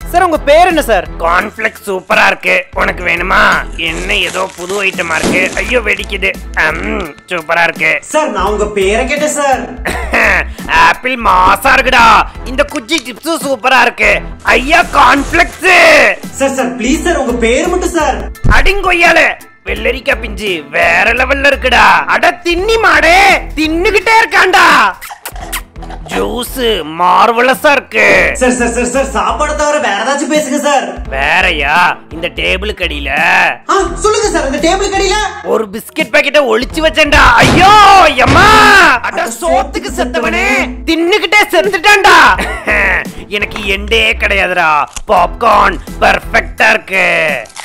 sir உங்க பேர் என்ன சார் கார்ன்ஃபிளெக்ஸ் சூப்பரா இருக்கு உனக்கு வேணுமா என்ன ஏதோ புது ஐட்டமா இருக்கு ஐயோ வெடிக்குது அம், சூப்பரா இருக்கு சார் நான் உங்க பேரை கேட்டேன் சார் ஆப்பிள் மாசா இருக்குடா இந்த குச்சி சிப்ஸும் சூப்பரா இருக்கு ஐயா cornflakes sir sir please sir உங்க பேர் மட்டும் சார் அடிங்கொய்யால வெள்ளரிக்காய் பிஞ்சு வேற லெவல்ல இருக்குடா அட தின்னி மாடே தின்னுகிட்டே இருக்கான்டா ஜூஸ் மார்வலஸா இருக்கு சார் சார் சார் சார் சாப்பாடு தவிர வேற ஏதாச்சும் பேசுங்க சார் வேறயா இந்த டேபிளுக்கு அடியில ஆ சொல்லுங்க சார் இந்த டேபிள் கடியில ஒரு பிஸ்கட் பாக்கெட்ட ஒளிச்சு வச்சேன்டா ஐயோ எம்மா அட சோத்துக்கு செத்தவனே தின்னுகிட்டே செத்துட்டான்டா எனக்கு எண்டே கிடையாதுடா பாப்கார்ன் பெர்ஃபெக்ட்டா இருக்கு